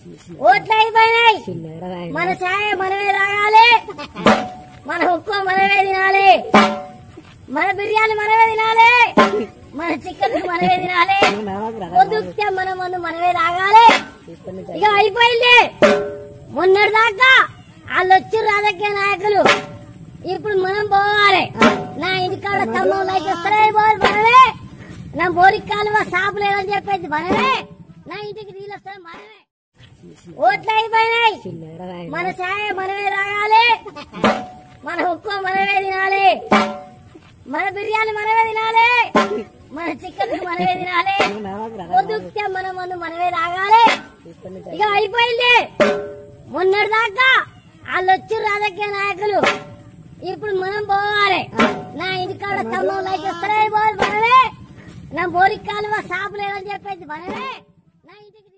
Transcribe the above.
ఓట్లు అయిపోయినాయి మన ఛాయ మనమే తాగాలి మన ఉప్పు మనమే తినాలి మన బిర్యానీ మనమే తినాలి మన చికెన్ మనమే తినాలి పొద్దుతే మన మందు మనమే తాగాలి ఇక అయిపోయింది మొన్నటి దాకా వాళ్ళు వచ్చి రాజకీయ నాయకులు ఇప్పుడు మనం పోవాలి నా ఇంటికాడ తమ్ముడు లైక్ ఇస్తారే పోవాలి మనమే నా బోరి కాలువ సాపు లేదని చెప్పేది మనమే నా ఇంటికి నీళ్ళు వస్తాయి మనమే ఓట్లు అయిపోయినాయి మన ఛాయ మనమే తాగాలి మన ఉప్పు మనమే తినాలి మన బిర్యానీ మనమే తినాలి మన చికెన్ మనమే తినాలి పొద్దుతే మన మందు మనమే తాగాలి ఇక అయిపోయింది మొన్నటి దాకా వాళ్ళు వచ్చి రాజకీయ నాయకులు ఇప్పుడు మనం పోవాలి నా ఇంటికాడ తమ్ముడు లైక్ ఇస్తారే పోవాలి మనమే నా బోరి కాలువ సాపు లేదని చెప్పేది మనమే నా ఇంటికి